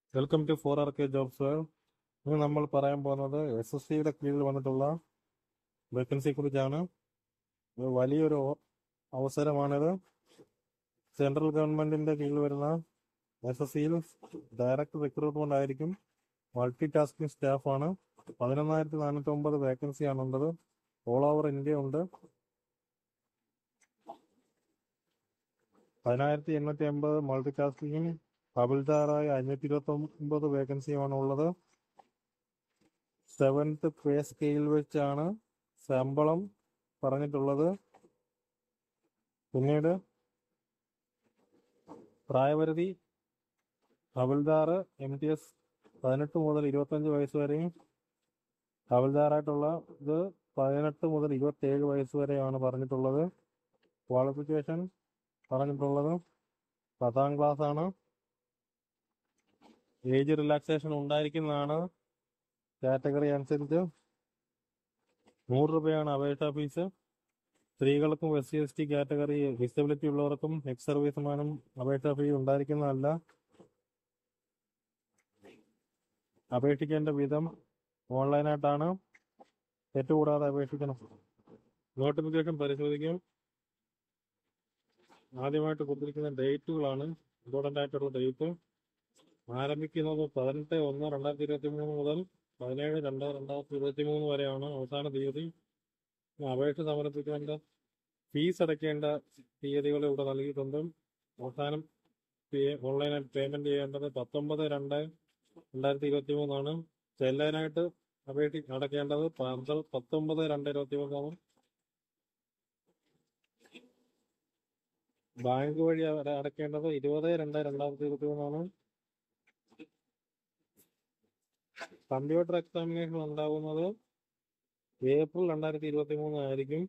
welcome to four R K jobs ഇന്ന് നമ്മൾ പറയാൻ പോകുന്നത് എസ് എസ് സിയുടെ കീഴിൽ വന്നിട്ടുള്ള വേക്കൻസിയെ കുറിച്ചാണ് ഇത് വലിയൊരു ഓ- അവസരമാണിത് സെൻട്രൽ ഗവൺമെന്റിന്റെ കീഴിൽ വരുന്ന എസ് എസ് സിയിൽ ഡയറക്റ്റ് റിക്രൂട്ട്മെന്റ് ആയിരിക്കും മൾട്ടി ടാസ്കിംഗ് സ്റ്റാഫാണ് പതിനൊന്നായിരത്തി നാനൂറ്റി ഒമ്പത് വേക്കൻസിയാണ് ഉള്ളത് ഓൾ ഓവർ ഇന്ത്യ ഉണ്ട് പതിനായിരത്തി എണ്ണൂറ്റി എൺപത് മൾട്ടി ടാസ്കിങ്ങും ഹബിൽദാറായി അഞ്ഞൂറ്റി ഇരുപത്തി ഒമ്പത് വേക്കൻസിയുമാണ് ഉള്ളത് സെവൻത്ത് പേ സ്കെയിൽ വെച്ചാണ് ശമ്പളം പറഞ്ഞിട്ടുള്ളത് പിന്നീട് പ്രായപരിധി ഹബിൽദാർ എം ടി എസ് പതിനെട്ട് മുതൽ ഇരുപത്തഞ്ച് വയസ്സ് വരെയും ഹബിൽദാറായിട്ടുള്ള ഇത് പതിനെട്ട് മുതൽ ഇരുപത്തി ഏഴ് വയസ്സ് വരെയാണ് പറഞ്ഞിട്ടുള്ളത് ക്വാളിഫിക്കേഷൻ പറഞ്ഞിട്ടുള്ളത് പത്താം ക്ലാസ് ആണ് ഏജ് റിലാക്സേഷൻ ഉണ്ടായിരിക്കുന്നതാണ് കാറ്റഗറി അനുസരിച്ച് നൂറ് രൂപയാണ് അപേക്ഷാ ഫീസ് സ്ത്രീകൾക്കും S C S T category disability ഉള്ളവർക്കും എക്സ് സർവീസ്മാനും അപേക്ഷാ ഫീ ഉണ്ടായിരിക്കുന്നതല്ല അപേക്ഷിക്കേണ്ട വിധം ഓൺലൈനായിട്ടാണ് തെറ്റുകൂടാതെ അപേക്ഷിക്കണം നോട്ടിഫിക്കേഷൻ പരിശോധിക്കും ആദ്യമായിട്ട് കൊടുത്തിരിക്കുന്ന ഡേറ്റുകളാണ് ഇമ്പോർട്ടൻ്റ് ആയിട്ടുള്ള ഡേറ്റ് ആരംഭിക്കുന്നത് പതിനെട്ട് ഒന്ന് രണ്ടായിരത്തി ഇരുപത്തി മൂന്ന് മുതൽ പതിനേഴ് രണ്ട് രണ്ടായിരത്തി ഇരുപത്തി മൂന്ന് വരെയാണ് അവസാന തീയതി അപേക്ഷ സമർപ്പിക്കേണ്ട ഫീസ് അടയ്ക്കേണ്ട തീയതികൾ ഇവിടെ നൽകിയിട്ടുണ്ട് അവസാനം ഓൺലൈനായിട്ട് പേയ്മെന്റ് ചെയ്യേണ്ടത് പത്തൊമ്പത് രണ്ട് രണ്ടായിരത്തി ഇരുപത്തി മൂന്നാണ് ചെല്ലാനായിട്ട് അപേക്ഷ അടയ്ക്കേണ്ടത് പന്ത്ര- പത്തൊമ്പത് രണ്ട് ഇരുപത്തി മൂന്നാണ് ബാങ്ക് വഴി അട- അടയ്ക്കേണ്ടത് ഇരുപത് രണ്ട് രണ്ടായിരത്തി ഇരുപത്തി മൂന്നാണ് കമ്പ്യൂട്ടർ എക്സാമിനേഷൻ ഉണ്ടാകുന്നത് ഏപ്രിൽ രണ്ടായിരത്തി ഇരുപത്തി മൂന്ന് ആയിരിക്കും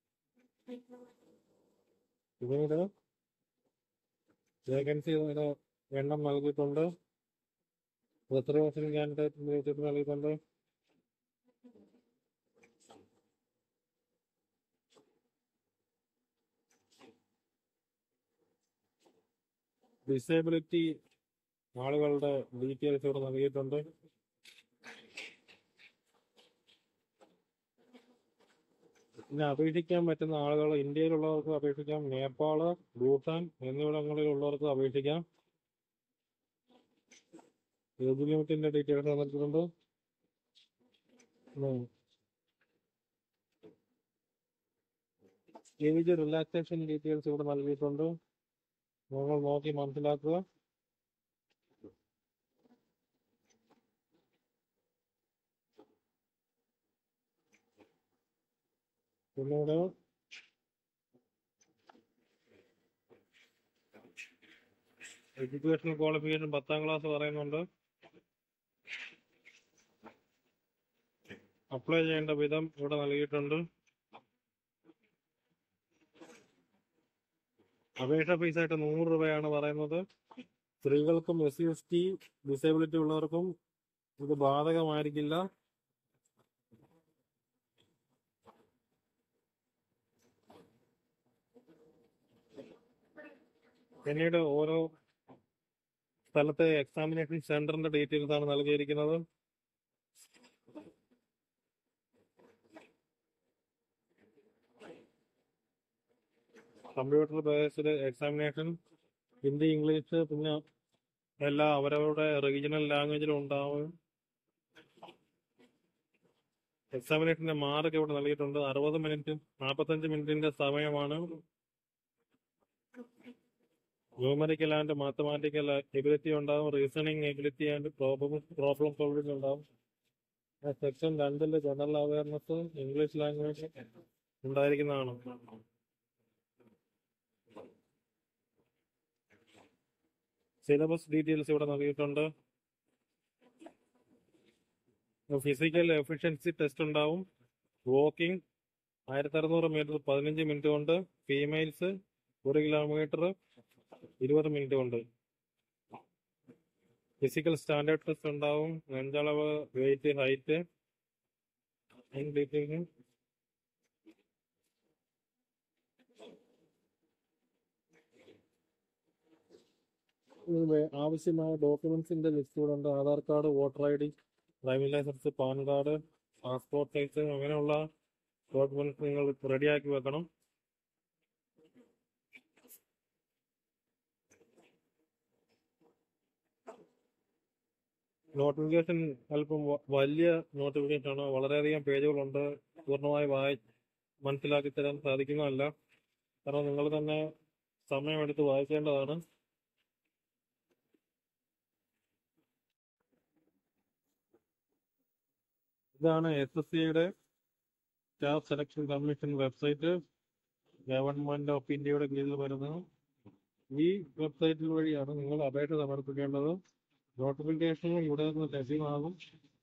പിന്നീട് വേക്കൻസിയുടെ എണ്ണം നൽകിയിട്ടുണ്ട് റിസർവേഷൻ കാൻഡിഡേറ്റ് വെച്ചിട്ട് നൽകിയിട്ടുണ്ട് ഡിസേബിലിറ്റി ആളുകളുടെ ഡീറ്റെയിൽസ് ഇവിടെ നൽകിയിട്ടുണ്ട് പിന്നെ അപേക്ഷിക്കാൻ പറ്റുന്ന ആളുകൾ ഇന്ത്യയിലുള്ളവർക്ക് അപേക്ഷിക്കാം നേപ്പാള് ഭൂട്ടാൻ എന്നിവിടങ്ങളിലുള്ളവർക്ക് അപേക്ഷിക്കാം ഏജ് ലിമിറ്റിന്റെ ഡീറ്റെയിൽസ് തന്നിട്ടുണ്ട് ഏജ് റിലാക്സേഷൻ ഡീറ്റെയിൽസ് ഇവിടെ നൽകിയിട്ടുണ്ട് നിങ്ങൾ നോക്കി മനസ്സിലാക്കുക പിന്നീട് എഡ്യൂക്കേഷണൽ ക്വാളിഫിക്കേഷൻ പത്താം ക്ലാസ് പറയുന്നുണ്ട് അപ്ലൈ ചെയ്യേണ്ട വിധം ഇവിടെ നൽകിയിട്ടുണ്ട് അപേക്ഷ ഫീസായിട്ട് നൂറ് രൂപയാണ് പറയുന്നത് സ്ത്രീകൾക്കും S C S T disability ഉള്ളവർക്കും ഇത് ബാധകമായിരിക്കില്ല പിന്നീട് ഓരോ സ്ഥലത്തെ എക്സാമിനേഷൻ സെന്ററിന്റെ ഡീറ്റെയിൽസ് ആണ് നൽകിയിരിക്കുന്നത് computer based examination Hindi English പിന്നെ എല്ലാ അവരവരുടെ റീജിയണൽ ലാംഗ്വേജിലും ഉണ്ടാവും എക്സാമിനേഷന്റെ മാർക്ക് ഇവിടെ നൽകിയിട്ടുണ്ട് അറുപത് മിനിറ്റ് നാൽപ്പത്തഞ്ച് മിനിറ്റിന്റെ സമയമാണ് ന്യൂമറിക്കൽ ആൻഡ് മാത്തമാറ്റിക്കൽ എബിലിറ്റി ഉണ്ടാവും reasoning ability and problem problem solving ഉണ്ടാവും സെക്ഷൻ രണ്ടില് ജനറൽ അവയർനെസ് ഇംഗ്ലീഷ് ലാംഗ്വേജ് ഉണ്ടായിരിക്കുന്നതാണ് സിലബസ് ഡീറ്റെയിൽസ് ഇവിടെ നൽകിയിട്ടുണ്ട് ഫിസിക്കൽ എഫിഷ്യൻസി ടെസ്റ്റ് ഉണ്ടാവും വാക്കിംഗ് ആയിരത്തി അറുന്നൂറ് മീറ്റർ പതിനഞ്ച് മിനിറ്റ് കൊണ്ട് ഫീമെയിൽസ് ഒരു കിലോമീറ്റർ ഇരുപത് മിനിറ്റ് കൊണ്ട് ഫിസിക്കൽ സ്റ്റാൻഡേർഡ് ടെസ്റ്റ് ഉണ്ടാവും നെഞ്ചളവ് വെയിറ്റ് ഹൈറ്റ് ഡീറ്റെയിൽസ് വേ- ആവശ്യമായ ഡോക്യുമെന്റ്സിന്റെ ലിസ്റ്റ് ഇവിടെ ഉണ്ട് Aadhaar card voter I D driving licence pan card passport size അങ്ങനെയുള്ള ഡോക്യുമെന്റ്സ് നിങ്ങൾ റെഡിയാക്കി വെക്കണം നോട്ടിഫിക്കേഷൻ അല്പം വ- വലിയ നോട്ടിഫിക്കേഷൻ ആണ് വളരെയധികം പേജുകളുണ്ട് പൂർണ്ണമായി വായി മനസ്സിലാക്കി തരാൻ സാധിക്കുന്നതല്ല കാരണം നിങ്ങൾ തന്നെ സമയമെടുത്ത് വായിക്കേണ്ടതാണ് ഇതാണ് എസ് എസ് സിയുടെ staff selection commission website government of ഇന്ത്യയുടെ കീഴിൽ വരുന്നത് ഈ വെബ്സൈറ്റിൽ വഴിയാണ് നിങ്ങൾ അപേക്ഷ സമർപ്പിക്കേണ്ടത് നോട്ടിഫിക്കേഷൻ ഇവിടെ നിന്ന് ലഭ്യമാകും